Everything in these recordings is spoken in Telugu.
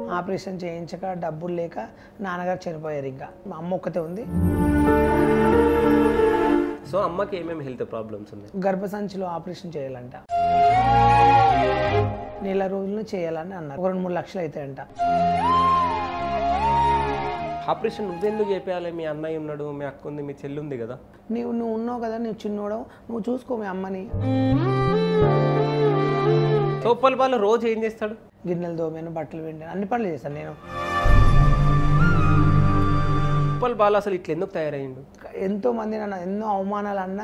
ఆపరేషన్ చేయించక డబ్బులు లేక నాన్నగారు చనిపోయారు ఇంకా మా అమ్మ ఒక్కతే ఉంది సో అమ్మకి ఏమేమి హెల్త్ ప్రాబ్లమ్స్ ఉన్నాయి గర్భసంచిలో ఆపరేషన్ చేయాలంట నెల రోజులు చేయాలని అన్నారు ఒక రెండు మూడు లక్షలు అవుతాయంట ఆపరేషన్ నువ్వెందుకు చేపేయాలి మీ అన్నయ్య ఉన్నాడు మీ అక్క ఉంది మీ చెల్లి ఉంది కదా నీవు నువ్వు ఉన్నావు కదా నువ్వు చిన్నోడవు నువ్వు చూసుకో మీ అమ్మని సో ఉప్పల్ బాలు రోజు ఏం చేస్తాడు గిన్నెలు దోమాను బట్టలు పిండాను అన్ని పనులు చేశాను నేను ఉప్పల్ బాలు అసలు ఇట్లా ఎందుకు తయారయ్యిండు ఎంతో మంది నన్ను ఎన్నో అవమానాలు అన్నా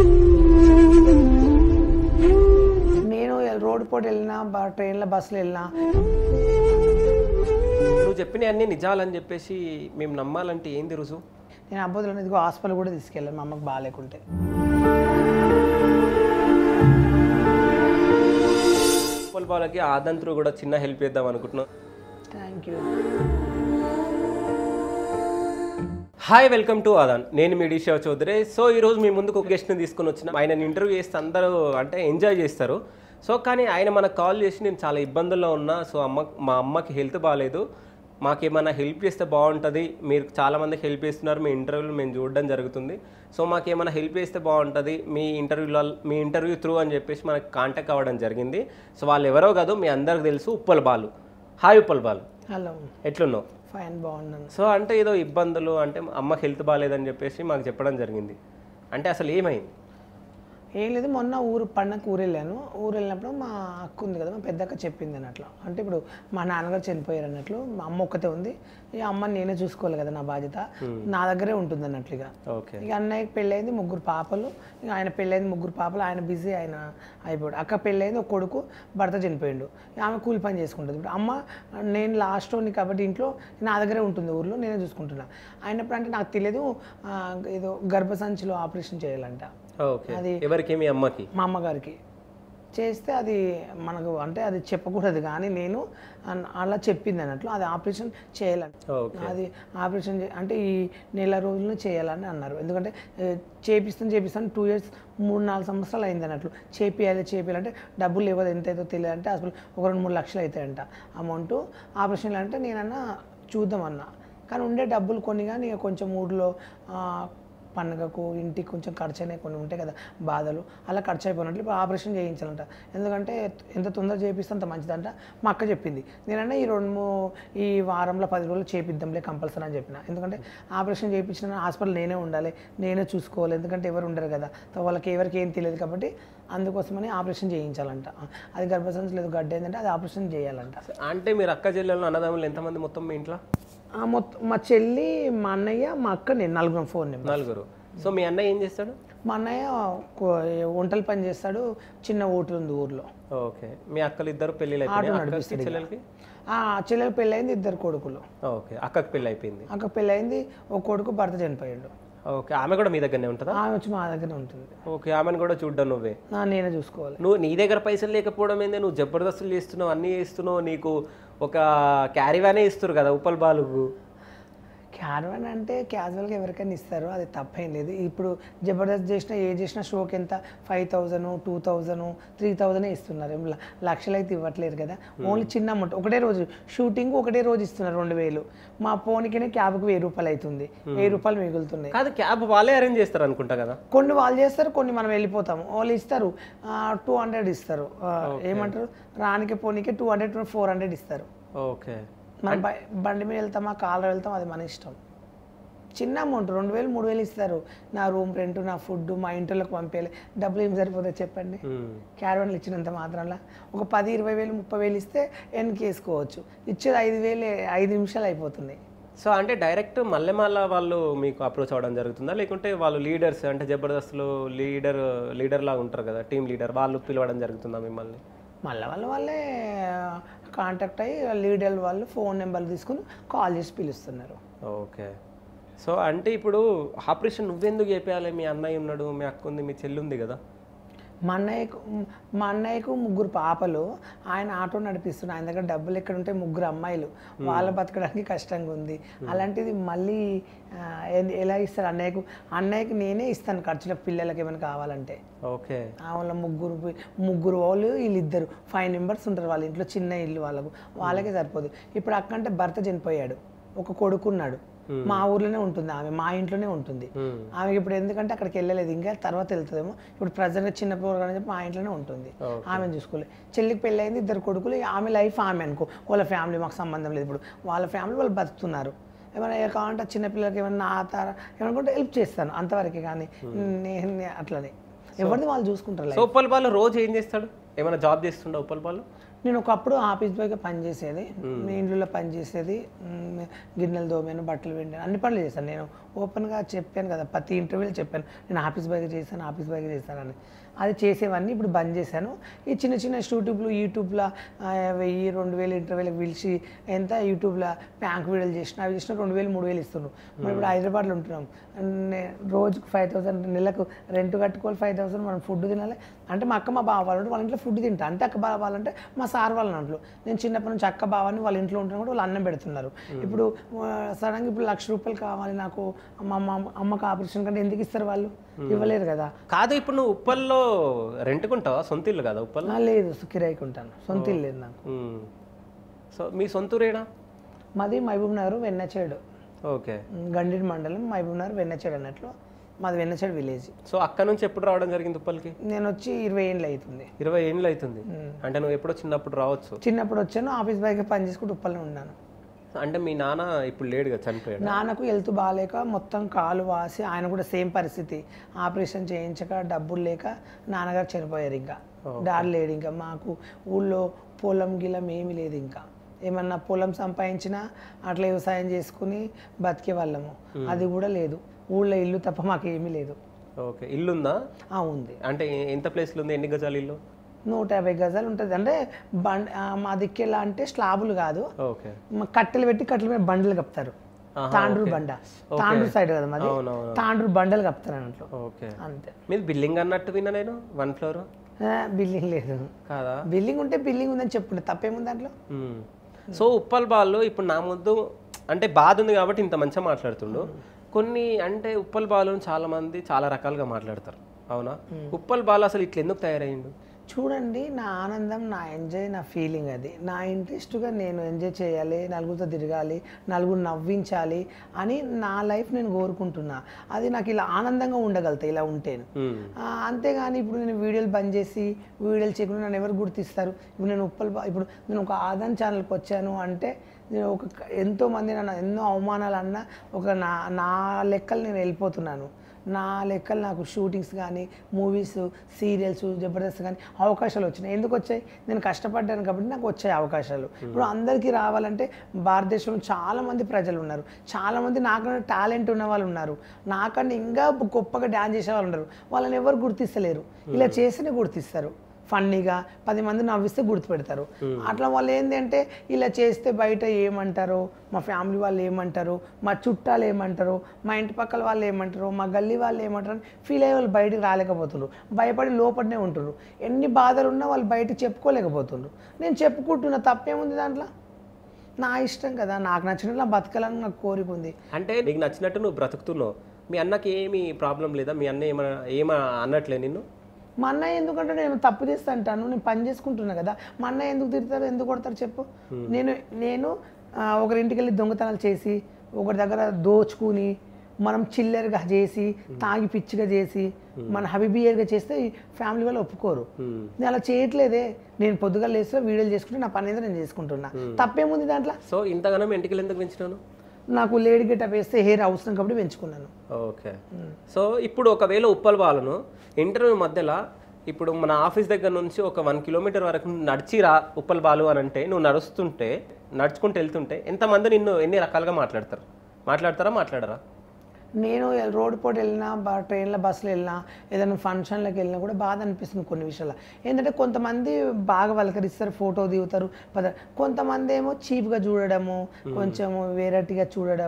నేను రోడ్డు పోటీ వెళ్ళినా బ- ట్రైన్లో బస్సులో వెళ్ళినా నువ్వు చెప్పిన అన్ని నిజాలని చెప్పేసి మేము నమ్మాలంటే ఏంది రుజువు నేను అబ్బోతులు ఇదిగో హాస్పిటల్ కూడా తీసుకెళ్ళాను మా అమ్మకి బాగాలేకుంటే ఉప్పల్ బాలకి ఆదంతులు కూడా చిన్న హెల్ప్ చేద్దాం అనుకుంటున్నాం thank you hi welcome to Aadan నేను మీ డిషా చౌదరి సో ఈరోజు మీ ముందుకు ఒక గెస్ట్ని తీసుకొని వచ్చిన ఆయన ఇంటర్వ్యూ చేస్తే అందరూ అంటే ఎంజాయ్ చేస్తారు సో కానీ ఆయన మనకు కాల్ చేసి నేను చాలా ఇబ్బందుల్లో ఉన్నా సో అమ్మ మా అమ్మకి హెల్త్ బాగాలేదు మాకేమైనా హెల్ప్ చేస్తే బాగుంటుంది మీరు చాలామందికి హెల్ప్ చేస్తున్నారు మీ ఇంటర్వ్యూలు మేము చూడడం జరుగుతుంది సో మాకేమైనా హెల్ప్ చేస్తే బాగుంటుంది మీ ఇంటర్వ్యూలో మీ ఇంటర్వ్యూ త్రూ అని చెప్పేసి మనకు కాంటాక్ట్ అవ్వడం జరిగింది సో వాళ్ళు ఎవరో కాదు మీ అందరికి తెలుసు ఉప్పల్ బాలు హాయ్ ఉప్పల్ బాలు హలో ఎట్లున్నావు ఫైన్ బాగున్నాను సో అంటే ఏదో ఇబ్బందులు అంటే అమ్మకి హెల్త్ బాగాలేదని చెప్పేసి మాకు చెప్పడం జరిగింది అంటే అసలు ఏమైంది ఏం లేదు మొన్న ఊరు పండగ ఊరు వెళ్ళాను ఊరు వెళ్ళినప్పుడు మా అక్క ఉంది కదా మా పెద్దక్క చెప్పింది అన్నట్లు అంటే ఇప్పుడు మా నాన్నగారు చనిపోయారు అన్నట్లు మా అమ్మ ఒక్కతే ఉంది ఈ అమ్మని నేనే చూసుకోవాలి కదా నా బాధ్యత నా దగ్గరే ఉంటుంది అన్నట్లు ఇక ఓకే ఇక అన్నయ్యకి పెళ్ళైంది ముగ్గురు పాపలు ఇక ఆయన పెళ్ళైంది ముగ్గురు పాపలు ఆయన బిజీ ఆయన అయిపోయాడు అక్క పెళ్ళైంది ఒక కొడుకు భర్త చనిపోయిండు ఇక ఆమె కూలి పని చేసుకుంటుంది ఇప్పుడు అమ్మ నేను లాస్ట్ ఉంది కాబట్టి ఇంట్లో నా దగ్గరే ఉంటుంది ఊర్లో నేనే చూసుకుంటున్నా అయినప్పుడు అంటే నాకు తెలియదు ఆ, ఏదో గర్భసంచిలో ఆపరేషన్ చేయాలంట ఓకే ఎవరికి మీ అమ్మకి మా అమ్మగారికి చేస్తే అది మనకు అంటే అది చెప్పకూడదు కానీ నేను అన్- అలా చెప్పింది అన్నట్లు అది ఆపరేషన్ చేయాలంట ఓకే అది ఆపరేషన్ చే- అంటే ఈ నెల రోజుల్లో చేయాలని అన్నారు ఎందుకంటే ఏ, చేపిస్తాను చేపిస్తాను టూ ఇయర్స్ మూడు నాలుగు సంవత్సరాలు అయింది అన్నట్లు చేపియాలి చేపియాలి అంటే డబ్బులు లేవదు ఎంత అవుతుందో తెలియదు అంటే అసలు ఒక రెండు మూడు లక్షలు అవుతాయంట అమౌంట్ ఆపరేషన్ అంటే నేనన్నా చూద్దామన్నా కానీ ఉండే డబ్బులు కొన్ని కానీ ఇక కొంచెం ఊర్లో ఆ, పండగకు ఇంటికి కొంచెం ఖర్చు అయినాయి కొన్ని ఉంటాయి కదా బాధలు అలా ఖర్చు అయిపోయినట్లు ఇప్పుడు ఆపరేషన్ చేయించాలంట ఎందుకంటే ఎంత తొందర చేపిస్తే అంత మంచిదంట మా అక్క చెప్పింది నేనన్నా ఈ రెండు మూ- ఈ వారంలో పది రోజులు చేపిద్దాంలే కంపల్సరీ అని చెప్పిన ఎందుకంటే ఆపరేషన్ చేయించిన హాస్పిటల్ నేనే ఉండాలి నేనే చూసుకోవాలి ఎందుకంటే ఎవరు ఉండరు కదా తో వాళ్ళకి ఎవరికి ఏం తెలియదు కాబట్టి అందుకోసమని ఆపరేషన్ చేయించాలంట అది గర్భసంచి లేదు గడ్డ ఏంటంటే అది ఆపరేషన్ చేయాలంట అంటే మీరు అక్క చెల్లెళ్ళు అన్నదమ్ములు ఎంతమంది మొత్తం మీ ఇంట్లో ఆ మొత్తం మా చెల్లి మా అన్నయ్య మా అక్క నేను నలుగురం ఫోన్ నెంబర్ నలుగురు సో మీ అన్నయ్య ఏం చేస్తాడు మా అన్నయ్య కో- వంటలు పని చేస్తాడు చిన్న ఓటు ఉంది ఊర్లో ఓకే మీ అక్కలు ఇద్దరు పెళ్ళిళ్ళు అయిపోయినాయి అక్కకి చెల్లెలకి ఆ చెల్లెలు పెళ్ళయింది ఇద్దరు కొడుకులు ఓకే అక్కకి పెళ్ళి అయిపోయింది అక్క పెళ్ళయింది ఒక కొడుకు భర్త చనిపోయాడు ఓకే ఆమె కూడా మీ దగ్గరనే ఉంటుందా ఆమె వచ్చి మా దగ్గర ఉంటుంది ఓకే ఆమెను కూడా చూడ్డం నువ్వే నా నేనే చూసుకోవాలి నువ్వు నీ దగ్గర పైసలు లేకపోవడం ఏంది నువ్వు జబర్దస్తులు చేస్తున్నావు అన్నీ చేస్తున్నావు నీకు ఒక క్యారీవానే ఇస్తారు కదా ఉప్పల్ బాలుకు క్యారవాన్ అంటే క్యాజువల్గా ఎవరికైనా ఇస్తారు అది తప్పేం లేదు ఇప్పుడు జబర్దస్త్ చేసినా ఏ చేసినా షోకి ఎంత five thousand two thousand three thousand ఇస్తున్నారు ఏం ల- లక్షలు అయితే ఇవ్వట్లేరు కదా ఓన్లీ చిన్న అమౌంట్ ఒకటే రోజు షూటింగ్ ఒకటే రోజు ఇస్తున్నారు రెండు వేలు మా ఫోన్కినే క్యాబ్కి వెయ్యి రూపాయలు అవుతుంది వెయ్యి రూపాయలు మిగులుతున్నాయి కాదు క్యాబ్ వాళ్ళే అరేంజ్ చేస్తారు అనుకుంటా కదా కొన్ని వాళ్ళు చేస్తారు కొన్ని మనం వెళ్ళిపోతాము వాళ్ళు ఇస్తారు టూ హండ్రెడ్ ఇస్తారు ఆ, ఏమంటారు రానికి పోనీకి టూ హండ్రెడ్ ఫోర్ హండ్రెడ్ ఇస్తారు ఓకే మనం బై- బండి మీద వెళ్తామా కార్లో వెళ్తాం అది మన ఇష్టం చిన్న అమౌంట్ రెండు వేలు మూడు వేలు ఇస్తారు నా రూమ్ రెంట్ నా ఫుడ్ మా ఇంటిలోకి పంపేయాలి డబ్బులు ఏం సరిపోతుంది చెప్పండి మ్మ్. క్యారవన్లు ఇచ్చినంత మాత్రంలో ఒక పది ఇరవై వేలు ముప్పై వేలు ఇస్తే వెనక్కి వేసుకోవచ్చు ఇచ్చేది ఐదు వేలు ఐదు నిమిషాలు అయిపోతున్నాయి సో అంటే డైరెక్ట్ మల్లెమాల వాళ్ళు మీకు అప్రోచ్ అవ్వడం జరుగుతుందా లేకుంటే వాళ్ళు లీడర్స్ అంటే జబర్దస్త్లో లీడర్ లీడర్ లాగా ఉంటారు కదా టీం లీడర్ వాళ్ళు పిలవడం జరుగుతుందా మిమ్మల్ని మళ్ళీ వాళ్ళ వాళ్ళే కాంటాక్ట్ అయ్యి లీడర్ వాళ్ళు ఫోన్ నెంబర్లు తీసుకుని కాల్ చేసి పిలుస్తున్నారు ఓకే సో అంటే ఇప్పుడు ఆపరేషన్ నువ్వెందుకు చేపేయాలి మీ అన్నయ్య ఉన్నాడు మీ అక్క ఉంది మీ చెల్లి ఉంది కదా మా అన్నయ్యకు మా అన్నయ్యకు ముగ్గురు పాపలు ఆయన ఆటో నడిపిస్తున్నారు ఆయన దగ్గర డబ్బులు ఎక్కడ ఉంటే ముగ్గురు అమ్మాయిలు వాళ్ళ బతకడానికి కష్టంగా ఉంది అలాంటిది మళ్ళీ ఆ, ఎ- ఎలా ఇస్తారు అన్నయ్యకు అన్నయ్యకి నేనే ఇస్తాను ఖర్చులకు పిల్లలకి ఏమైనా కావాలంటే ఓకే ఆ వాళ్ళ ముగ్గురు పి- ముగ్గురు వాళ్ళు వీళ్ళిద్దరు ఫైవ్ మెంబర్స్ ఉంటారు వాళ్ళ ఇంట్లో చిన్న ఇల్లు వాళ్ళకు వాళ్ళకే సరిపోదు ఇప్పుడు అక్కంటే భర్త చనిపోయాడు ఒక కొడుకున్నాడు మా ఊర్లోనే ఉంటుంది ఆమె మా ఇంట్లోనే ఉంటుంది Hmm. ఆమెకి ఇప్పుడు ఎందుకంటే అక్కడికి వెళ్ళలేదు ఇంకా తర్వాత వెళ్తుందేమో ఇప్పుడు ప్రజెంట్ చిన్న పోరగానే చెప్పి మా ఇంట్లోనే ఉంటుంది Okay. ఆమె చూసుకోలేదు చెల్లికి పెళ్ళయింది ఇద్దరు కొడుకులు ఆమె లైఫ్ ఆమె అనుకో వాళ్ళ ఫ్యామిలీ మాకు సంబంధం లేదు ఇప్పుడు వాళ్ళ ఫ్యామిలీ వాళ్ళు బతుకుతున్నారు ఏమైనా ఏ కావాలంటే చిన్నపిల్లలకి ఏమైనా నా తార ఏమనుకుంటే హెల్ప్ చేస్తాను అంతవరకే కానీ నేను నే- అట్లనే ఎవరిది వాళ్ళు చూసుకుంటారు సో ఉప్పల్ బాలు రోజు ఏం చేస్తాడు ఏమైనా జాబ్ చేస్తుండ ఉప్పల్ బాలు నేను ఒకప్పుడు ఆఫీస్ బాయ్గా పనిచేసేది మీ ఇంట్లో పనిచేసేది మ్, గిన్నెలు దోమాను బట్టలు వెండాను అన్ని పనులు చేశాను నేను ఓపెన్గా చెప్పాను కదా ప్రతి ఇంటర్వ్యూలో చెప్పాను నేను ఆఫీస్ బాయ్గా చేశాను ఆఫీస్ బాయ్గా చేశానని అది చేసేవన్నీ ఇప్పుడు బంద్ చేశాను ఈ చిన్న చిన్న యూట్యూబ్లో యూట్యూబ్లో ఆ, వెయ్యి రెండు వేలు ఇంటర్వ్యూలకు పిలిచి ఎంత యూట్యూబ్లో ప్యాంక్ వీడియోలు చేసిన అవి చేసిన రెండు వేలు మూడు వేలు ఇస్తున్నారు మనం ఇప్పుడు హైదరాబాద్లో ఉంటున్నాం నే- రోజుకు ఫైవ్ థౌసండ్ నెలకు రెంట్ కట్టుకోవాలి ఫైవ్ థౌసండ్ మనం ఫుడ్ తినాలి అంటే మా అక్క మా బావ వాళ్ళు ఉంటే వాళ్ళ ఇంట్లో ఫుడ్ తింటా అంటే అక్క బావ వాళ్ళంటే మా సార్ వాళ్ళ దాంట్లో నేను చిన్నప్పటి నుంచి అక్క బావని వాళ్ళ ఇంట్లో ఉంటున్నా కూడా వాళ్ళు అన్నం పెడుతున్నారు ఇప్పుడు సడన్గా ఇప్పుడు లక్ష రూపాయలు కావాలి నాకు మా అమ్మ అమ్మకి ఆపరేషన్ కంటే ఎందుకు ఇస్తారు వాళ్ళు ఇవ్వలేరు కదా కాదు ఇప్పుడు నువ్వు ఉప్పల్లో రెంట్కుంటావా సొంత ఇల్లు కదా ఉప్పల్ నా లేదు కిరాయికి ఉంటాను సొంత ఇల్లు లేదు నాకు సో మీ సొంతూరేనా మాది మహబూబ్ నగర్ వెన్నచేడు ఓకే గండిడి మండలం మహబూబ్ నగర్ వెన్నచేడు అన్నట్లు మాది వెన్నచేడు విలేజ్ సో అక్కడ నుంచి ఎప్పుడు రావడం జరిగింది ఉప్పల్కి నేను వచ్చి ఇరవై ఏళ్ళు అవుతుంది ఇరవై ఏళ్ళు అవుతుంది అంటే నువ్వు ఎప్పుడో చిన్నప్పుడు రావచ్చు చిన్నప్పుడు వచ్చాను ఆఫీస్ బాయ్గా పని చేసుకుంటూ ఉప్పల్లో ఉన్నాను అంటే మీ నాన్న ఇప్పుడు లేడుగా చనిపోయాడు నాన్నకు హెల్త్ బాగాలేక మొత్తం కాలు వాసి ఆయన కూడా సేమ్ పరిస్థితి ఆపరేషన్ చేయించక డబ్బులు లేక నాన్నగారు చనిపోయారు ఇంకా డాడీ లేడు ఇంకా మాకు ఊళ్ళో పొలం గిలం ఏమీ లేదు ఇంకా ఏమన్నా పొలం సంపాదించినా అట్లా వ్యవసాయం చేసుకుని బతికే వాళ్ళము అది కూడా లేదు ఊళ్ళో ఇల్లు తప్ప మాకు ఏమీ లేదు ఓకే ఇల్లు ఉందా ఆ ఉంది అంటే ఎ- ఎంత ప్లేస్లో ఉంది ఎన్ని గజాలు ఇల్లు నూట యాభై గజాలు ఉంటుంది అంటే బండ్ ఆ, మా దిక్కెలా అంటే స్లాబులు కాదు ఓకే మ- కట్టెలు పెట్టి కట్టెల మీద బండలు కప్తారు ఆహా, తాండ్రు బండ తాండ్రు సైడ్ కదా మాది అవునవును తాండ్రు బండలు కప్తారు అన్నట్లు ఓకే అంతే మీది బిల్డింగ్ అన్నట్టు విన్నా నేను వన్ ఫ్లోర్ బిల్డింగ్ లేదు కాదా బిల్డింగ్ ఉంటే బిల్డింగ్ ఉందని చెప్పుండే తప్పేముంది దాంట్లో మ్మ్. సో ఉప్పల్ బాలు ఇప్పుడు నా ముందు అంటే బాధ ఉంది కాబట్టి ఇంత మంచిగా మాట్లాడుతుండు కొన్ని అంటే ఉప్పల్ బాలుని చాలా మంది చాలా రకాలుగా మాట్లాడతారు అవునా ఉప్పల్ బాలు అసలు ఇట్లా ఎందుకు తయారయ్యిండు చూడండి నా ఆనందం నా ఎంజాయ్ నా ఫీలింగ్ అది నా ఇంట్రెస్ట్గా నేను ఎంజాయ్ చేయాలి నలుగురితో తిరగాలి నలుగురు నవ్వించాలి అని నా లైఫ్ నేను కోరుకుంటున్నా అది నాకు ఇలా ఆనందంగా ఉండగలుగుతా ఇలా ఉంటేను మ్మ్. ఆ, అంతేగాని ఇప్పుడు నేను వీడియోలు బంద్ చేసి వీడియోలు చేయకుండా నన్ను ఎవరు గుర్తిస్తారు ఇప్పుడు నేను ఉప్పల్ బా- ఇప్పుడు నేను ఒక ఆదాన్ ఛానల్కి వచ్చాను అంటే నేను ఒక ఎంతో మంది నన్ను ఎన్నో అవమానాలు అన్నా ఒక నా నా లెక్కలు నేను వెళ్ళిపోతున్నాను నా లెక్కలు నాకు షూటింగ్స్ కానీ మూవీస్ సీరియల్స్ జబర్దస్త్ కానీ అవకాశాలు వచ్చినాయి ఎందుకు వచ్చాయి నేను కష్టపడ్డాను కాబట్టి నాకు వచ్చాయి అవకాశాలు ఇప్పుడు అందరికీ రావాలంటే భారతదేశంలో చాలా మంది ప్రజలు ఉన్నారు చాలా మంది నాకన్నా టాలెంట్ ఉన్న వాళ్ళు ఉన్నారు నాకన్నా ఇంకా గొప్పగా డ్యాన్స్ చేసే వాళ్ళు ఉన్నారు వాళ్ళని ఎవరు గుర్తిస్తలేరు ఇలా చేస్తేనే గుర్తిస్తారు ఫన్నీగా పది మంది నవ్విస్తే గుర్తుపెడతారు అట్లా వాళ్ళు ఏంటంటే ఇలా చేస్తే బయట ఏమంటారో మా ఫ్యామిలీ వాళ్ళు ఏమంటారు మా చుట్టాలు ఏమంటారు మా ఇంటి పక్కల వాళ్ళు ఏమంటారు మా గల్లీ వాళ్ళు ఏమంటారు అని ఫీల్ అయ్యే వాళ్ళు బయటకు రాలేకపోతున్నారు భయపడి లోపలనే ఉంటున్నారు ఎన్ని బాధలు ఉన్నా వాళ్ళు బయట చెప్పుకోలేకపోతున్నారు నేను చెప్పుకుంటున్నా తప్పేముంది దాంట్లో నా ఇష్టం కదా నాకు నచ్చినట్లా బతకాలని నాకు కోరిక ఉంది అంటే నీకు నచ్చినట్టు నువ్వు బ్రతుకుతున్నావు మీ అన్నకి ఏమి ప్రాబ్లం లేదా మీ అన్న ఏమైనా ఏమా అనట్లే నిన్ను మా అన్నయ్య ఎందుకంటే నేను తప్పు చేస్తా అంటాను నేను పని చేసుకుంటున్నా కదా మా అన్నయ్య ఎందుకు తిడతారు ఎందుకు కొడతారు చెప్పు నేను నేను ఆ, ఒకరి ఇంటికి వెళ్ళి దొంగతనాలు చేసి ఒకరి దగ్గర దోచుకుని మనం చిల్లరగా చేసి తాగి పిచ్చిగా చేసి మన హబిబియర్గా చేస్తే ఈ ఫ్యామిలీ వాళ్ళు ఒప్పుకోరు మ్మ్. నేను అలా చేయట్లేదే నేను పొద్దుగా లేస్తే వీడియోలు చేసుకుంటే నా పని ఏదో నేను చేసుకుంటున్నా తప్పేముంది దాంట్లో సో ఇంతగానో ఎంటికలు ఎందుకు పెంచినాను నాకు లేడీ గెటప్ వేస్తే హెయిర్ అవసరం కాబట్టి పెంచుకున్నాను ఓకే సో ఇప్పుడు ఒకవేళ ఉప్పల్ బాలను ఇంటర్వ్యూ మధ్యలో ఇప్పుడు మన ఆఫీస్ దగ్గర నుంచి ఒక వన్ కిలోమీటర్ వరకు నడిచి రా ఉప్పల్ బాలు అని అంటే నువ్వు నడుస్తుంటే నడుచుకుంటూ వెళ్తుంటే ఎంతమంది నిన్ను ఎన్ని రకాలుగా మాట్లాడతారు మాట్లాడతారా మాట్లాడరా నేను రోడ్ పూట వెళ్ళినా బా ట్రైన్లో బస్సులో వెళ్ళినా ఏదైనా ఫంక్షన్లకు వెళ్ళినా కూడా బాధ అనిపిస్తుంది కొన్ని విషయాలు ఏంటంటే కొంతమంది బాగా పలకరిస్తారు ఫోటో దిగుతారు పద కొంతమంది ఏమో చీప్గా చూడడము కొంచెం వేరటిగా చూడడము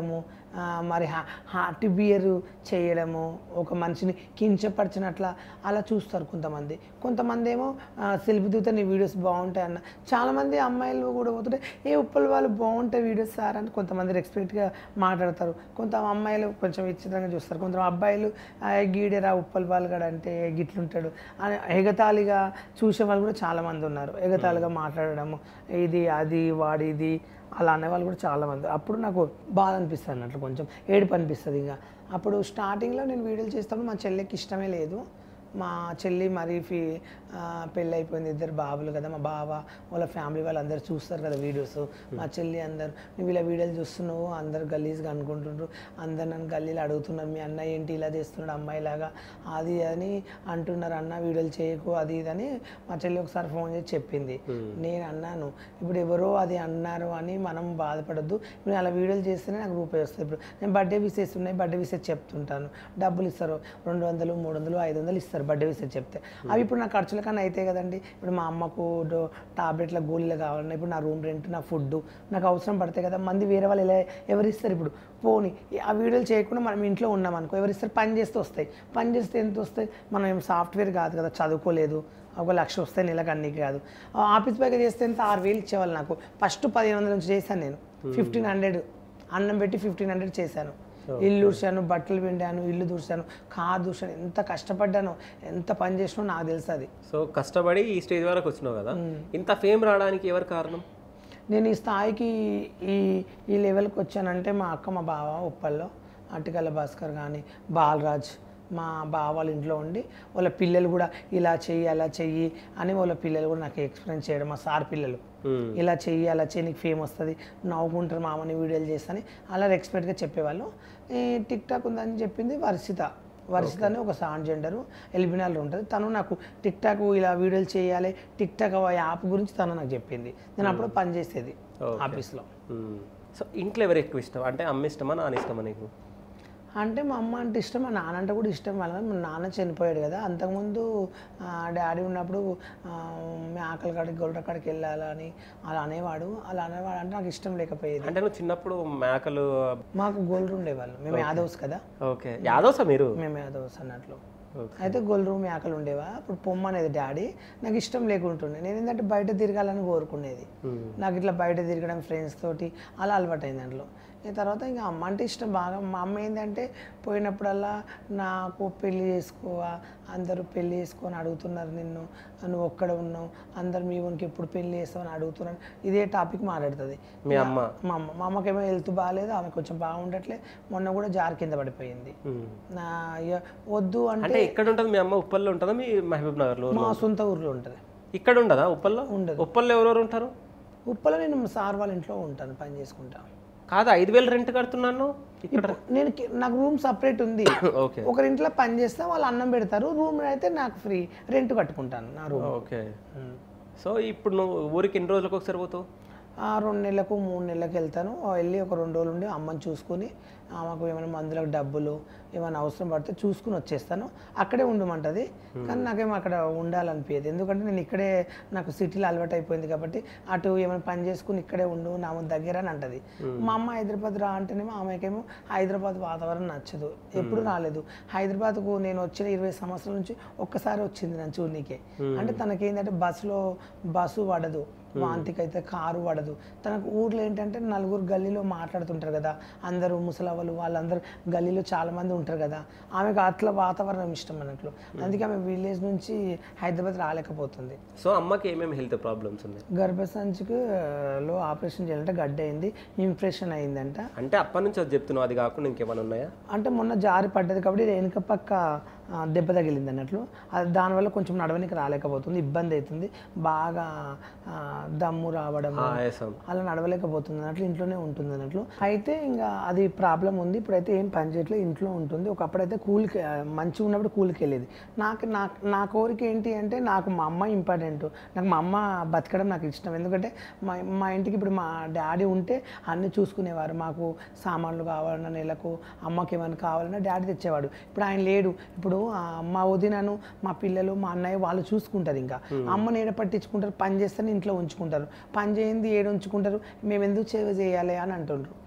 ఆ, మరి హార్ట్ బియర్ చేయడము ఒక మనిషిని కించపరిచినట్ల అలా చూస్తారు కొంతమంది కొంతమంది ఏమో సెల్ఫీ దిగుతా నీ వీడియోస్ బాగుంటాయి అన్న చాలామంది అమ్మాయిలు కూడా పోతుంటే ఏ ఉప్పల వాళ్ళు బాగుంటాయి వీడియోస్ సార్ అని కొంతమంది రెస్పెక్ట్గా మాట్లాడతారు కొంత అమ్మాయిలు కొంచెం విచిత్రంగా చూస్తారు కొంత అబ్బాయిలు "ఆ, గీడెరా ఉప్పల వాళ్ళు కూడా అంటే గిట్లుంటాడు అని ఎగతాళిగా చూసే వాళ్ళు కూడా చాలామంది ఉన్నారు ఎగతాళిగా మాట్లాడడము ఇది అది వాడిది అలా అనేవాళ్ళు కూడా చాలామంది అప్పుడు నాకు బాధ అనిపిస్తుంది అన్నట్లు కొంచెం ఏడుపు అనిపిస్తుంది ఇంకా అప్పుడు స్టార్టింగ్లో నేను వీడియోలు చేస్తాను మా చెల్లికి ఇష్టమే లేదు మా చెల్లి మరి ఫీ ఆ, పెళ్ళి అయిపోయింది ఇద్దరు బాబులు కదా మా బావ వాళ్ళ ఫ్యామిలీ వాళ్ళు అందరు చూస్తారు కదా వీడియోస్ మా చెల్లి అందరు నువ్వు ఇలా వీడియోలు చూస్తున్నావు అందరు గలీజ్గా అనుకుంటుండ్రు అందరు నన్ను గల్లీలు అడుగుతున్నారు మీ అన్న ఏంటి ఇలా చేస్తున్నాడు అమ్మాయిలాగా అది అని అంటున్నారు అన్న వీడియోలు చేయకు అది ఇది అని మా చెల్లి ఒకసారి ఫోన్ చేసి చెప్పింది నేను అన్నాను ఇప్పుడు ఎవరో అది అన్నారు అని మనం బాధపడద్దు నేను అలా వీడియోలు చేస్తేనే నాకు రూపాయి వస్తుంది ఇప్పుడు నేను బర్త్డే విషెస్ ఉన్నాయి బర్త్డే విషెస్ చెప్తుంటాను డబ్బులు ఇస్తారు రెండు వందలు మూడు వందలు ఐదు వందలు ఇస్తారు బర్త్డే విషెస్ చెప్తే అవి ఇప్పుడు నా ఖర్చుల కన్నా అయితే కదండి ఇప్పుడు మా అమ్మకు డో- టాబ్లెట్ల గోళీలు కావాలన్నా ఇప్పుడు నా రూమ్ రెంట్ నా ఫుడ్ నాకు అవసరం పడతాయి కదా మంది వేరే వాళ్ళు ఎలా ఎవరు ఇస్తారు ఇప్పుడు పోని ఆ వీడియోలు చేయకుండా మనం ఇంట్లో ఉన్నాం అనుకో ఎవరు ఇస్తారు పని చేస్తే వస్తాయి పని చేస్తే ఎంత వస్తాయి మనం ఏం సాఫ్ట్వేర్ కాదు కదా చదువుకోలేదు ఒక లక్ష వస్తే నెలకు అన్నికి కాదు ఆ ఆఫీస్ పైగా చేస్తే ఎంత ఆరు వేలు ఇచ్చేవాళ్ళు నాకు ఫస్ట్ పదిహేను వందల నుంచి చేశాను నేను ఫిఫ్టీన్ హండ్రెడ్ అన్నం పెట్టి ఫిఫ్టీన్ హండ్రెడ్ చేశాను ఇల్లు ఊడ్చాను బట్టలు పిండాను ఇల్లు దూర్చాను కారు దూర్చాను ఎంత కష్టపడ్డానో ఎంత పని చేసినో నాకు తెలుసు అది సో కష్టపడి ఈ స్టేజ్ వరకు వచ్చినావు కదా ఇంత ఫేమ్ రావడానికి ఎవరు కారణం నేను ఈ స్థాయికి ఈ ఈ లెవెల్కి వచ్చానంటే మా అక్క మా బావ ఉప్పల్లో అటికల్ల భాస్కర్ కానీ బాలరాజ్ మా బావ వాళ్ళ ఇంట్లో ఉండి వాళ్ళ పిల్లలు కూడా ఇలా చెయ్యి అలా చెయ్యి అని వాళ్ళ పిల్లలు కూడా నాకు ఎక్స్ప్లెయిన్ చేయడం మా సార్ పిల్లలు మ్మ్. ఇలా చెయ్యి అలా చెయ్యి నీకు ఫేమ్ వస్తుంది నవ్వుకుంటారు మామని వీడియోలు చేస్తాని అలా ఎక్స్పెక్ట్గా చెప్పేవాళ్ళు ఈ టిక్ టాక్ ఉందని చెప్పింది వర్షిత వర్షిత అని ఒక సాన్ జెండరు ఎలిబినాల్లో ఉంటుంది తను నాకు టిక్ టాక్ ఇలా వీడియోలు చేయాలి టిక్ టాక్ యాప్ గురించి తను నాకు చెప్పింది నేను అప్పుడు పనిచేసేది Okay. ఆఫీస్లో మ్మ్. సో ఇంట్లో ఎవరు ఎక్కువ ఇష్టం అంటే అమ్మ ఇష్టమా నాన్న ఇష్టమా నీకు అంటే మా అమ్మ అంటే ఇష్టం మా నాన్న అంటే కూడా ఇష్టం వాళ్ళ మా నాన్న చనిపోయాడు కదా అంతకుముందు ఆ, డాడీ ఉన్నప్పుడు ఆ, మేకల కాడికి గొర్రెల కాడికి వెళ్ళాలని అలా అనేవాడు అలా అనేవాడు అంటే నాకు ఇష్టం లేకపోయేది అంటే నువ్వు చిన్నప్పుడు మేకలు మాకు గొర్రెలు ఉండేవాళ్ళు మేము యాదవ్స్ కదా ఓకే యాదవ్సా మీరు మేము యాదవ్స్ అన్నట్లు Okay. అయితే గొల్లు మేకలు ఉండేవా అప్పుడు పొమ్మనేది డాడీ నాకు ఇష్టం లేకుంటుండే నేను ఏంటంటే బయట తిరగాలని కోరుకునేది మ్మ్. నాకు ఇట్లా బయట తిరగడం ఫ్రెండ్స్ తోటి అలా అలవాటైంది దాంట్లో ఈ తర్వాత ఇంకా అమ్మ అంటే ఇష్టం బాగా మా అమ్మ ఏంటంటే పోయినప్పుడల్లా నాకు పెళ్లి చేసుకోవా అందరూ పెళ్లి చేసుకొని అడుగుతున్నారు నిన్ను నువ్వు ఒక్కడ ఉన్నావు అందరు మీ ఊరికి ఎప్పుడు పెళ్లి చేస్తావని అడుగుతున్నారు ఇదే టాపిక్ మాట్లాడుతుంది మీ అమ్మ మా అమ్మ మా అమ్మకేమో హెల్త్ బాగాలేదు ఆమె కొంచెం బాగుండట్లే మొన్న కూడా జారి కింద పడిపోయింది మ్మ్. నా ఇక వద్దు అంటే అంటే ఎక్కడ ఉంటుంది మీ అమ్మ ఉప్పల్లో ఉంటుందా మీ మహబూబ్ నగర్లో మా సొంత ఊర్లో ఉంటుంది ఇక్కడ ఉండదా ఉప్పల్లో ఉండదు. ఉప్పల్లో ఎవరెవరు ఉంటారు ఉప్పలో నేను సార్ వాళ్ళ ఇంట్లో ఉంటాను పని చేసుకుంటా కాదు ఐదు వేలు రెంట్ కడుతున్నాను ఇక్కడ నేను కి- నాకు రూమ్ సపరేట్ ఉంది ఓకే ఒకరింట్లో పని చేస్తే వాళ్ళు అన్నం పెడతారు రూమ్ అయితే నాకు ఫ్రీ రెంట్ కట్టుకుంటాను నా రూమ్ ఓకే సో ఇప్పుడు నువ్వు ఊరికి ఎన్ని రోజులకు ఒకసారి పోతావు ఆ రెండు నెలలకు మూడు నెలలకు వెళ్తాను ఆ వెళ్ళి ఒక రెండు రోజులు ఉండి అమ్మని చూసుకుని ఆమెకు ఏమైనా మందులకు డబ్బులు ఏమైనా అవసరం పడితే చూసుకుని వచ్చేస్తాను అక్కడే ఉండమంటది కానీ నాకేమో అక్కడ ఉండాలనిపించదు ఎందుకంటే నేను ఇక్కడే నాకు సిటీలో అలవాటు అయిపోయింది కాబట్టి అటు ఏమైనా పని చేసుకుని ఇక్కడే ఉండు నా దగ్గర అని అంటది మా అమ్మ హైదరాబాద్ రా అంటేనేమో ఆమెకేమో హైదరాబాద్ వాతావరణం నచ్చదు ఎప్పుడు రాలేదు హైదరాబాద్కు నేను వచ్చిన ఇరవై సంవత్సరాల నుంచి ఒక్కసారి వచ్చింది నన్ను చూడనీకే అంటే తనకేంటంటే బస్సులో బస్సు పడదు వాంతికి అయితే కారు పడదు తనకు ఊర్లో ఏంటంటే నలుగురు గల్లీలో మాట్లాడుతుంటారు కదా అందరూ ముసలవ్వలు వాళ్ళందరూ గల్లీలో చాలా మంది ఉంటారు కదా ఆమెకు అట్లా వాతావరణం ఇష్టం అన్నట్లు అందుకే ఆమె విలేజ్ నుంచి హైదరాబాద్ రాలేకపోతుంది సో అమ్మకి ఏమేమి హెల్త్ ప్రాబ్లమ్స్ ఉన్నాయి గర్భసంచికి ఆ, లో ఆపరేషన్ చేయాలంటే గడ్డ అయింది ఇంప్రెషన్ అయిందంట అంటే అప్పటి నుంచి అది చెప్తున్నావు అది కాకుండా ఇంకేమైనా ఉన్నాయా అంటే మొన్న జారి పడ్డది కాబట్టి వెనుక పక్క ఆ, దెబ్బ తగిలింది అన్నట్లు అది దానివల్ల కొంచెం నడవనికి రాలేకపోతుంది ఇబ్బంది అవుతుంది బాగా ఆ, దమ్ము రావడం ఆయాసం అలా నడవలేకపోతుంది అన్నట్లు ఇంట్లోనే ఉంటుంది అన్నట్లు అయితే ఇంకా అది ప్రాబ్లం ఉంది ఇప్పుడైతే ఏం పని చేయట్లేదు ఇంట్లో ఉంటుంది ఒకప్పుడైతే కూలికి ఆ, మంచిగా ఉన్నప్పుడు కూలికి వెళ్ళేది నాకు నా నా కోరిక ఏంటి అంటే నాకు మా అమ్మ ఇంపార్టెంట్ నాకు మా అమ్మ బతకడం నాకు ఇష్టం ఎందుకంటే మా మా ఇంటికి ఇప్పుడు మా డాడీ ఉంటే అన్నీ చూసుకునేవారు మాకు సామాన్లు కావాలన్నా నెలకు అమ్మకి ఏమైనా కావాలన్నా డాడీ తెచ్చేవాడు ఇప్పుడు ఆయన లేడు ఇప్పుడు ఆ, మా వదినను మా పిల్లలు మా అన్నయ్య వాళ్ళు చూసుకుంటారు ఇంకా అమ్మని ఏడ పట్టించుకుంటారు పని చేస్తేనే ఇంట్లో ఉంచుకుంటారు పని చేయింది ఏడు ఉంచుకుంటారు మేము ఎందుకు సేవ చేయాలి అని అంటుండ్రు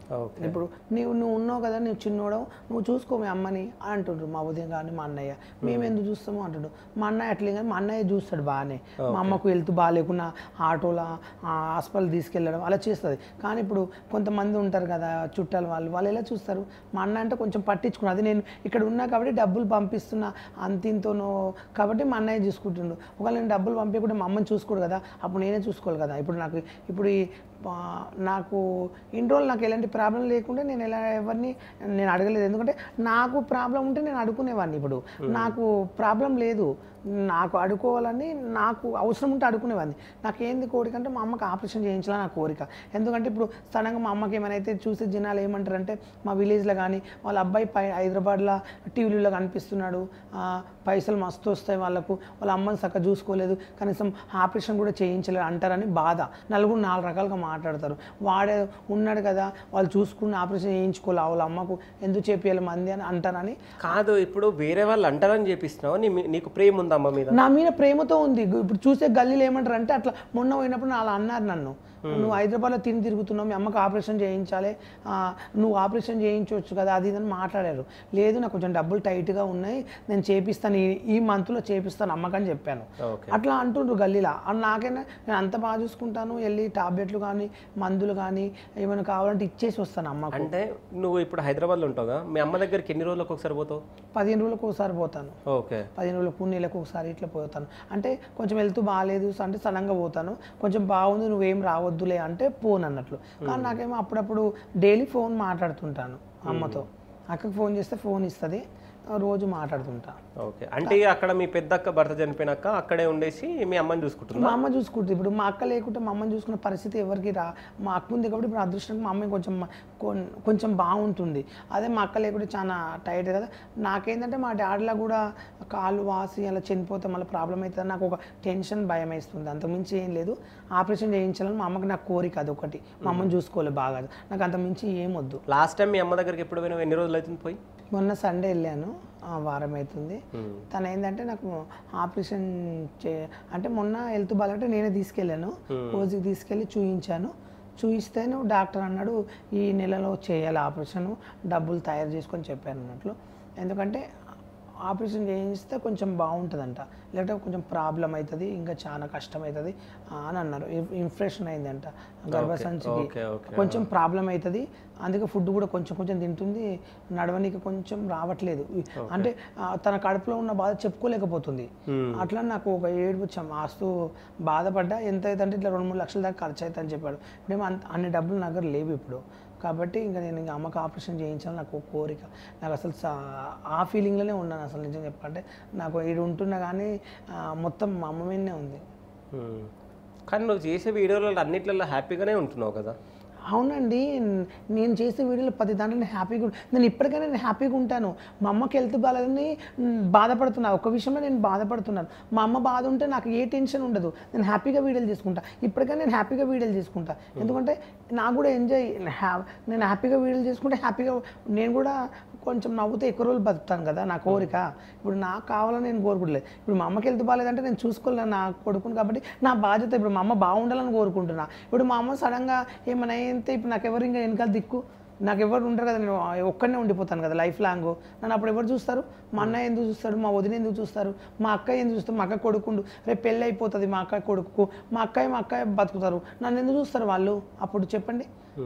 ఓకే ఇప్పుడు నీవు నువ్వు ఉన్నావు కదా నువ్వు చిన్నోడవు నువ్వు చూసుకో మీ అమ్మని అంటుండ్రు మా ఉదయం కానీ మా అన్నయ్య మేము ఎందుకు చూస్తాము అంటుండు మా అన్నయ్య అట్లే కానీ మా అన్నయ్య చూస్తాడు బాగానే మా అమ్మకు హెల్త్ బాగాలేకున్నా ఆటోలా హాస్పిటల్ తీసుకెళ్ళడం అలా చేస్తుంది కానీ ఇప్పుడు కొంతమంది ఉంటారు కదా చుట్టాలు వాళ్ళు వాళ్ళు ఎలా చూస్తారు మా అన్న అంటే కొంచెం పట్టించుకున్నా అది నేను ఇక్కడ ఉన్నా కాబట్టి డబ్బులు పంపిస్తున్నా అంతింతోనో కాబట్టి మా అన్నయ్య చూసుకుంటుండు ఒకవేళ నేను డబ్బులు పంపించకుండా మా అమ్మని చూసుకోడు కదా అప్పుడు నేనే చూసుకోవాలి కదా ఇప్పుడు నాకు ఇప్పుడు ఈ ఆ, నాకు ఇన్ని రోజులు నాకు ఎలాంటి ప్రాబ్లం లేకుంటే నేను ఎలా ఎవరిని నేను అడగలేదు ఎందుకంటే నాకు ప్రాబ్లం ఉంటే నేను అడుగునేవాడిని ఇప్పుడు నాకు ప్రాబ్లం లేదు నాకు అడుకోవాలని నాకు అవసరం ఉంటే అడుకునేవాడిని నాకు ఏంది కోరిక అంటే మా అమ్మకి ఆపరేషన్ చేయించాలని నా కోరిక ఎందుకంటే ఇప్పుడు సడన్గా మా అమ్మకి ఏమైనా అయితే చూసి జనాలు ఏమంటారంటే మా విలేజ్లో కానీ వాళ్ళ అబ్బాయి పై హైదరాబాద్లో టీవీలో కనిపిస్తున్నాడు ఆ, పైసలు మస్తు వస్తాయి వాళ్ళకు వాళ్ళ అమ్మని చక్కగా చూసుకోలేదు కనీసం ఆపరేషన్ కూడా చేయించలేదు అంటారని బాధ నలుగురు నాలుగు రకాలుగా మాట్లాడతారు వాడే ఉన్నాడు కదా వాళ్ళు చూసుకుని ఆపరేషన్ చేయించుకోవాలి వాళ్ళ అమ్మకు ఎందుకు చేపియాలి మంది అని అంటారని కాదు ఇప్పుడు వేరే వాళ్ళు అంటారని చెప్పిస్తున్నావు నీ నీకు ప్రేమ ఉందా అమ్మ మీద నా మీద ప్రేమతో ఉంది ఇప్పుడు చూసే గల్లీలు ఏమంటారు అంటే అట్లా మొన్న పోయినప్పుడు నా అలా అన్నారు నన్ను నువ్వు హైదరాబాద్లో తిని తిరుగుతున్నావు మీ అమ్మకి ఆపరేషన్ చేయించాలి ఆ, నువ్వు ఆపరేషన్ చేయించవచ్చు కదా అది ఇదని మాట్లాడారు లేదు నాకు కొంచెం డబ్బులు టైట్గా ఉన్నాయి నేను చేపిస్తాను ఈ ఈ మంత్లో చేపిస్తాను అమ్మకని చెప్పాను ఓకే అట్లా అంటుండ్రు గల్లీలా ఆ నాకైనా నేను అంత బాగా చూసుకుంటాను వెళ్ళి టాబ్లెట్లు కానీ మందులు కానీ ఏమైనా కావాలంటే ఇచ్చేసి వస్తాను అమ్మకు అంటే నువ్వు ఇప్పుడు హైదరాబాద్లో ఉంటావుగా మీ అమ్మ దగ్గరికి ఎన్ని రోజులకు ఒకసారి పోతావు పదిహేను రోజులకు ఒకసారి పోతాను ఓకే పదిహేను రోజులకు నెలకు ఒకసారి ఇట్లా పోతాను అంటే కొంచెం వెళ్తూ బాగాలేదు అంటే సడన్గా పోతాను కొంచెం బాగుంది నువ్వేం రావద్దులే అంటే పోను అన్నట్లు కానీ నాకేమో అప్పుడప్పుడు డైలీ ఫోన్ మాట్లాడుతుంటాను అమ్మతో అక్కకి ఫోన్ చేస్తే ఫోన్ ఇస్తుంది రోజు మాట్లాడుతుంటా ఓకే అంటే అక్కడ మీ పెద్దక్క భర్త చనిపోయినాక అక్కడే ఉండేసి మీ అమ్మని చూసుకుంటున్నా మా అమ్మ చూసుకుంటుంది ఇప్పుడు మా అక్క లేకుంటే మా అమ్మని చూసుకునే పరిస్థితి ఎవరికి రా మా అక్క ఉంది కాబట్టి ఇప్పుడు అదృష్టంగా మా అమ్మాయి కొంచెం మ- కొన్- కొంచెం బాగుంటుంది అదే మా అక్క లేకుంటే చాలా టైట్ కదా నాకేంటంటే మా డాడీలో కూడా కాళ్ళు వాసి అలా చనిపోతే మళ్ళీ ప్రాబ్లం అవుతుంది నాకు ఒక టెన్షన్ భయం వేస్తుంది అంతకుమించి ఏం లేదు ఆపరేషన్ చేయించాలని మా అమ్మకి నాకు కోరిక అది ఒకటి మా అమ్మని చూసుకోవాలి బాగా నాకు అంతకుమించి ఏం వద్దు లాస్ట్ టైం మీ అమ్మ దగ్గరికి ఎప్పుడు పోయినావు ఎన్ని రోజులు అవుతుంది పోయి మొన్న సండే వెళ్ళాను ఆ, వారం అవుతుంది Hmm. తను ఏంటంటే నాకు ఆపరేషన్ చే అంటే మొన్న హెల్త్ బాగాలంటే నేనే తీసుకెళ్ళాను రోజుకి తీసుకెళ్ళి చూయించాను చూయిస్తేను డాక్టర్ అన్నాడు ఈ నెలలో చేయాలి ఆపరేషన్ డబ్బులు తయారు చేసుకొని చెప్పాను అన్నట్లు ఎందుకంటే ఆపరేషన్ చేయిస్తే కొంచెం బాగుంటుందంట లేకపోతే కొంచెం ప్రాబ్లం అవుతుంది ఇంకా చాలా కష్టం అవుతుంది అని అన్నారు ఇన్ఫెక్షన్ అయిందంట గర్భసంచికి ఓకే ఓకే కొంచెం ప్రాబ్లం అవుతుంది అందుకే ఫుడ్ కూడా కొంచెం కొంచెం తింటుంది నడవనికి కొంచెం రావట్లేదు అంటే ఆ, తన కడుపులో ఉన్న బాధ చెప్పుకోలేకపోతుంది అట్లా నాకు ఒక ఏడుపు చ- మాస్తూ బాధపడ్డా ఎంత అవుతుందంటే ఇట్లా రెండు మూడు లక్షల దాకా ఖర్చు అవుతుంది అని చెప్పాడు ఇప్పుడేమో అంత అన్ని డబ్బులు నా దగ్గర లేవు ఇప్పుడు కాబట్టి ఇంకా నేను ఇంకా అమ్మకి ఆపరేషన్ చేయించాలని నాకు ఒక కోరిక నాకు అసలు సా- ఆ ఫీలింగ్లోనే ఉన్నాను అసలు నిజం చెప్పాలంటే నాకు ఇది ఉంటున్నా కానీ ఆ, మొత్తం మా అమ్మ మీదనే ఉంది ఉమ్. కానీ నువ్వు చేసే వీడియోలలో అన్నిట్లలో హ్యాపీగానే ఉంటున్నావు కదా అవునండి న- నేను చేసే వీడియోలో పది దాంట్లో నేను హ్యాపీగా ఉం- నేను ఇప్పటికైనా నేను హ్యాపీగా ఉంటాను మా అమ్మకి హెల్త్ బాగాలేదని మ్, బాధపడుతున్నా ఒక విషయంలో నేను బాధపడుతున్నాను మా అమ్మ బాధ ఉంటే నాకు ఏ టెన్షన్ ఉండదు నేను హ్యాపీగా వీడియోలు చేసుకుంటా ఇప్పటికైనా నేను హ్యాపీగా వీడియోలు చేసుకుంటా ఎందుకంటే నాకు కూడా ఎంజాయ్ హ్యా నేను హ్యాపీగా వీడియోలు చేసుకుంటే హ్యాపీగా నేను కూడా కొంచెం నవ్వుతూ ఎక్కువ రోజులు బతుకుతాను కదా నా కోరిక ఇప్పుడు నాకు కావాలని నేను కోరుకుంటలేదు ఇప్పుడు మా అమ్మకి హెల్త్ బాగాలేదంటే నేను చూసుకోలేను నా కొడుకుని కాబట్టి నా బాధ్యత ఇప్పుడు మా అమ్మ బాగుండాలని కోరుకుంటున్నా ఇప్పుడు మా అమ్మ సడన్గా ఏమైనా అయితే ఇప్పుడు నాకు ఎవరు ఇంకా వెనకాల దిక్కు నాకు ఎవరు ఉంటారు కదా నేను ఒక్కడనే ఉండిపోతాను కదా లైఫ్ లాంగ్ నన్ను అప్పుడు ఎవరు చూస్తారు మా అన్నయ్య ఎందుకు చూస్తాడు మా వదిన ఎందుకు చూస్తారు మా అక్క ఎందుకు చూస్తారు మా అక్క కొడుకుండు రేపు పెళ్ళి అయిపోతుంది మా అక్క కొడుకు మా అక్కయ్య మా అక్కయ్య బతుకుతారు నన్ను ఎందుకు చూస్తారు వాళ్ళు అప్పుడు చెప్పండి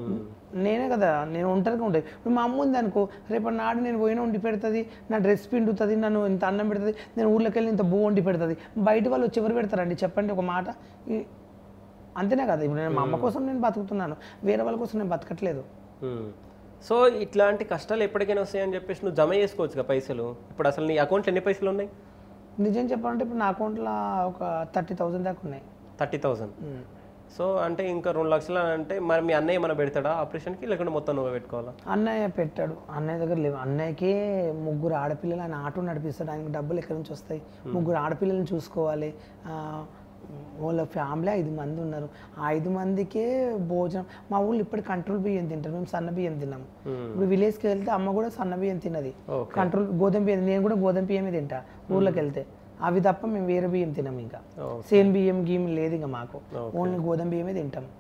నేనే కదా నేను ఒంటరిగా ఉంటాయి ఇప్పుడు మా అమ్మ ఉంది అనుకో రేపటి నాడు నేను పోయిన వండి పెడుతుంది నా డ్రెస్ పిండుతుంది నన్ను ఇంత అన్నం పెడుతుంది నేను ఊర్లోకి వెళ్ళి ఇంత బో వండి పెడుతుంది బయట వాళ్ళు వచ్చి ఎవరు పెడతారండి చెప్పండి ఒక మాట ఈ- అంతేనే కదా ఇప్పుడు నేను మా అమ్మ కోసం నేను బతుకుతున్నాను వేరే వాళ్ళ కోసం నేను బతకట్లేదు ఉమ్. సో ఇట్లాంటి కష్టాలు ఎప్పటికైనా వస్తాయని చెప్పేసి నువ్వు జమ చేసుకోవచ్చు కదా పైసలు ఇప్పుడు అసలు నీ అకౌంట్లో ఎన్ని పైసలు ఉన్నాయి నిజం చెప్పాలంటే ఇప్పుడు నా అకౌంట్లో ఒక థర్టీ థౌసండ్ దాకా ఉన్నాయి థర్టీ థౌసండ్ ఉమ్. సో అంటే ఇంకా రెండు లక్షలు అని అంటే మరి మీ అన్నయ్య ఏమైనా పెడతాడా ఆపరేషన్కి లేకుంటే మొత్తం నువ్వు పెట్టుకోవాలా అన్నయ్య పెట్టాడు అన్నయ్య దగ్గర లేవు అన్నయ్యకే ముగ్గురు ఆడపిల్లలు ఆయన ఆటో నడిపిస్తాడు ఆయనకు డబ్బులు ఎక్కడి నుంచి వస్తాయి ముగ్గురు ఆడపిల్లల్ని చూసుకోవాలి ఆ, వాళ్ళ ఫ్యామిలీ ఐదు మంది ఉన్నారు ఆ ఐదు మందికే భోజనం మా ఊళ్ళో ఇప్పుడు కంట్రోల్ బియ్యం తింటారు మేము సన్న బియ్యం తిన్నాము ఇప్పుడు విలేజ్కి వెళ్తే అమ్మ కూడా సన్న బియ్యం తిన్నది ఓకే కంట్రోల్ గోధుమ బియ్యం నేను కూడా గోధుమ బియ్యమే తింటా ఊర్లోకి వెళ్తే అవి తప్ప మేము వేరే బియ్యం తినాం ఇంకా ఓ. సేమ్ బియ్యం గీయం లేదు ఇంకా మాకు ఓన్లీ గోధుమ బియ్యమే తింటాం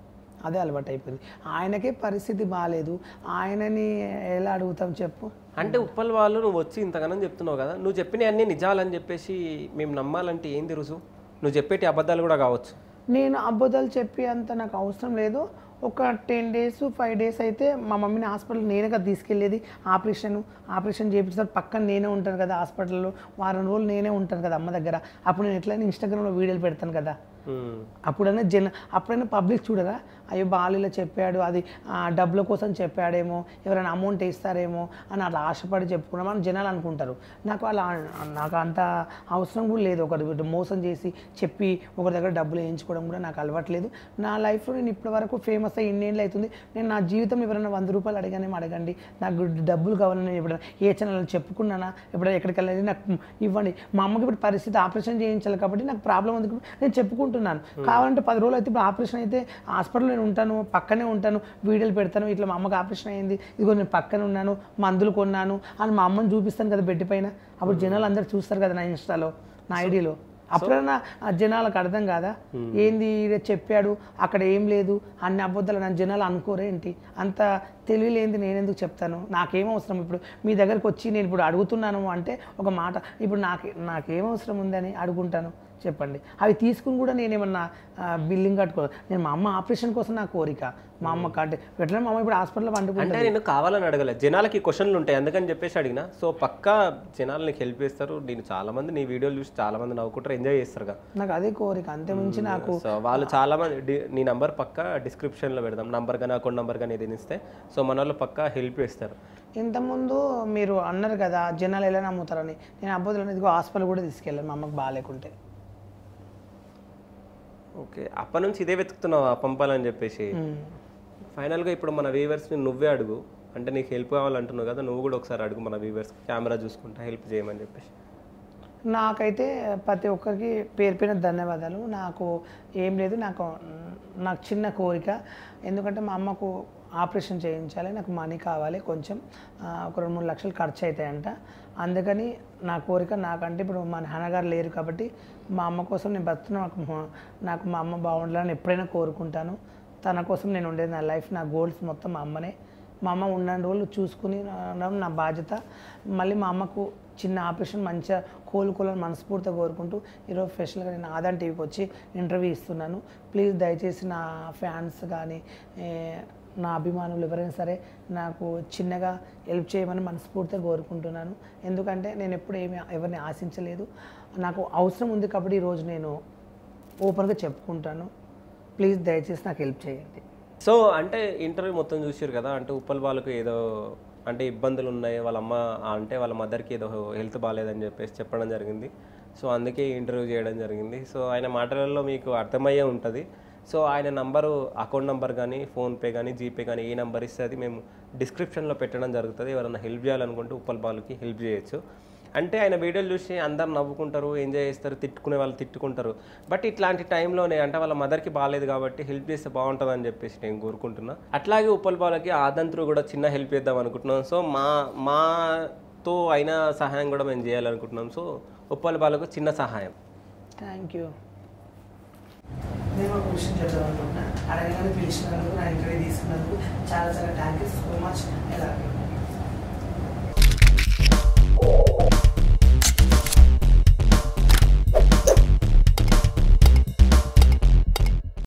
అదే అలవాటు అయిపోయింది ఆయనకే పరిస్థితి బాగాలేదు ఆయనని ఎలా అడుగుతాం చెప్పు అంటే ఉప్పల్ వాళ్ళు నువ్వు వచ్చి ఇంతగానం చెప్తున్నావు కదా నువ్వు చెప్పిన అన్ని నిజాలని చెప్పేసి మేము నమ్మాలంటే ఏంది రుజువు నువ్వు చెప్పేటి అబద్ధాలు కూడా కావచ్చు నేను అబద్ధాలు చెప్పి అంత నాకు అవసరం లేదు ఒక టెన్ డేస్ ఫైవ్ డేస్ అయితే మా మమ్మీని హాస్పిటల్ నేనే కదా తీసుకెళ్ళేది ఆపరేషన్ ఆపరేషన్ చేయించిన పక్కన నేనే ఉంటాను కదా హాస్పిటల్లో వారం రోజులు నేనే ఉంటాను కదా అమ్మ దగ్గర అప్పుడు నేను ఎట్లయినా ఇన్స్టాగ్రామ్లో వీడియోలు పెడతాను కదా ఉమ్. అప్పుడైనా జన అప్పుడైనా పబ్లిక్ చూడరా అయ్యో బాలీలో చెప్పాడు అది ఆ, డబ్బుల కోసం చెప్పాడేమో ఎవరైనా అమౌంట్ ఇస్తారేమో అని అట్లా ఆశపడి చెప్పుకున్నామని జనాలు అనుకుంటారు నాకు అలా నాకు అంత అవసరం కూడా లేదు ఒకటి మోసం చేసి చెప్పి ఒకరి దగ్గర డబ్బులు వేయించుకోవడం కూడా నాకు అలవాట్లేదు నా లైఫ్లో నేను ఇప్పటి వరకు ఫేమస్ అయ్యి ఇన్నేళ్ళు అవుతుంది నేను నా జీవితం ఎవరైనా వంద రూపాయలు అడిగానేమో అడగండి నాకు డబ్బులు కావాలని నేను ఎప్పుడైనా ఏ ఛానల్ చెప్పుకున్నానా ఎప్పుడైనా ఎక్కడికి వెళ్ళాలి నాకు ఇవ్వండి మా అమ్మకి ఇప్పుడు పరిస్థితి ఆపరేషన్ చేయించాలి కాబట్టి నాకు ప్రాబ్లం ఉంది కాబట్టి నేను చెప్పుకుంటున్నాను కావాలంటే పది రోజులు అయితే ఇప్పుడు ఆపరేషన్ అయితే హాస్పిటల్లో నేను ఉంటాను పక్కనే ఉంటాను వీడియోలు పెడతాను ఇట్లా మా అమ్మకి ఆపరేషన్ అయింది ఇదిగో నేను పక్కన ఉన్నాను మందులు కొన్నాను అని మా అమ్మని చూపిస్తాను కదా బెడ్ పైన అప్పుడు జనాలు అందరు చూస్తారు కదా నా ఇన్స్టాలో నా ఐడిలో అప్పుడన్నా ఆ జనాలకు అర్థం కాదా ఏంది ఈడ చెప్పాడు అక్కడ ఏం లేదు అన్ని అబద్ధాలు నా జనాలు అనుకోరేంటి అంత తెలియలేంది నేను ఎందుకు చెప్తాను నాకేం అవసరం ఇప్పుడు మీ దగ్గరకు వచ్చి నేను ఇప్పుడు అడుగుతున్నాను అంటే ఒక మాట ఇప్పుడు నాకు నాకేం అవసరం ఉందని అడుగుంటాను చెప్పండి అవి తీసుకుని కూడా నేను ఏమన్నా బిల్లింగ్ కట్టుకో నేను మా అమ్మ ఆపరేషన్ కోసం నా కోరిక మా అమ్మ అంటే ఎట్లా మా అమ్మ ఇప్పుడు హాస్పిటల్లో పండుకుంటుంది అంటే నేను కావాలని అడగలే జనాలకి క్వశ్చన్లు ఉంటాయి అందుకని చెప్పేసి అడిగిన సో పక్కా జనాలు నీకు హెల్ప్ చేస్తారు నేను చాలా మంది నీ వీడియోలు చూసి చాలా మంది నవ్వుకుంటారు ఎంజాయ్ చేస్తారు కదా నాకు అదే కోరిక అంతే మించి నాకు సో వాళ్ళు చాలా మంది డి- నీ నంబర్ పక్క డిస్క్రిప్షన్లో పెడదాం నంబర్ కానీ అకౌంట్ నంబర్ కానీ ఏదైనా ఇస్తే సో మన వాళ్ళు పక్కా హెల్ప్ చేస్తారు ఇంతకుముందు మీరు అన్నారు కదా జనాలు ఎలా నమ్ముతారని నేను అబ్బోదులు ఇదిగో హాస్పిటల్ కూడా తీసుకెళ్ళాను మా అమ్మకి బాగాలేకుంటే ఓకే అప్పటి నుంచి ఇదే వెతుకుతున్నావా పంపాలని చెప్పేసి ఫైనల్గా ఇప్పుడు మన వ్యూవర్స్ని నువ్వే అడుగు అంటే నీకు హెల్ప్ కావాలంటున్నావు కదా నువ్వు కూడా ఒకసారి అడుగు మన వ్యూవర్స్ కెమెరా చూసుకుంటా హెల్ప్ చేయమని చెప్పేసి నాకైతే ప్రతి ఒక్కరికి పేరు పేరు ధన్యవాదాలు నాకు ఏం లేదు నాకు నాకు చిన్న కోరిక ఎందుకంటే మా అమ్మకు ఆపరేషన్ చేయించాలి నాకు మనీ కావాలి కొంచెం ఆ, ఒక రెండు మూడు లక్షలు ఖర్చు అవుతాయంట అందుకని నా కోరిక నాకంటే ఇప్పుడు మా నాన్నగారు లేరు కాబట్టి మా అమ్మ కోసం నేను బతుకుతున్నా నాకు మా- నాకు మా అమ్మ బాగుండాలని ఎప్పుడైనా కోరుకుంటాను తన కోసం నేను ఉండేది నా లైఫ్ నా గోల్స్ మొత్తం మా అమ్మనే మా అమ్మ ఉన్న రోజులు చూసుకుని ఉండడం నా బాధ్యత మళ్ళీ మా అమ్మకు చిన్న ఆపరేషన్ మంచిగా కోలుకోవాలని మనస్ఫూర్తిగా కోరుకుంటూ ఈరోజు స్పెషల్గా నేను ఆదాన్ టీవీకి వచ్చి ఇంటర్వ్యూ ఇస్తున్నాను ప్లీజ్ దయచేసి నా ఫ్యాన్స్ కానీ ఏ, నా అభిమానులు ఎవరైనా సరే నాకు చిన్నగా హెల్ప్ చేయమని మనస్ఫూర్తిగా కోరుకుంటున్నాను ఎందుకంటే నేను ఎప్పుడు ఏమి ఎవరిని ఆశించలేదు నాకు అవసరం ఉంది కాబట్టి ఈరోజు నేను ఓపెన్గా చెప్పుకుంటాను ప్లీజ్ దయచేసి నాకు హెల్ప్ చేయండి సో అంటే ఇంటర్వ్యూ మొత్తం చూసారు కదా అంటే ఉప్పల్ వాళ్ళకు ఏదో అంటే ఇబ్బందులు ఉన్నాయి వాళ్ళ అమ్మ అంటే వాళ్ళ మదర్కి ఏదో హెల్త్ బాగాలేదని చెప్పేసి చెప్పడం జరిగింది సో అందుకే ఇంటర్వ్యూ చేయడం జరిగింది సో ఆయన మాటలలో మీకు అర్థమయ్యే ఉంటుంది సో ఆయన నంబరు అకౌంట్ నెంబర్ కానీ ఫోన్పే కానీ జీపే కానీ ఏ నెంబర్ ఇస్తే అది మేము డిస్క్రిప్షన్లో పెట్టడం జరుగుతుంది ఎవరైనా హెల్ప్ చేయాలనుకుంటే ఉప్పల్ బాలుకి హెల్ప్ చేయొచ్చు అంటే ఆయన వీడియోలు చూసి అందరు నవ్వుకుంటారు ఎంజాయ్ చేస్తారు తిట్టుకునే వాళ్ళు తిట్టుకుంటారు బట్ ఇట్లాంటి టైంలోనే అంటే వాళ్ళ మదర్కి బాగాలేదు కాబట్టి హెల్ప్ చేస్తే బాగుంటుంది అని చెప్పేసి నేను కోరుకుంటున్నా అట్లాగే ఉప్పల్ బాలకి ఆదంతులు కూడా చిన్న హెల్ప్ చేద్దాం అనుకుంటున్నాం సో మా మాతో అయిన సహాయం కూడా మేము చేయాలనుకుంటున్నాం సో ఉప్పల్ బాలకు చిన్న సహాయం థ్యాంక్ యూ నేను ఒక విషయం చెప్దాం అనుకుంటున్నా అడగగానే పిలిచినందుకు నా ఇంటర్వ్యూ తీసుకున్నందుకు చాలా చాలా థ్యాంక్ యూ సో మచ్ ఎలా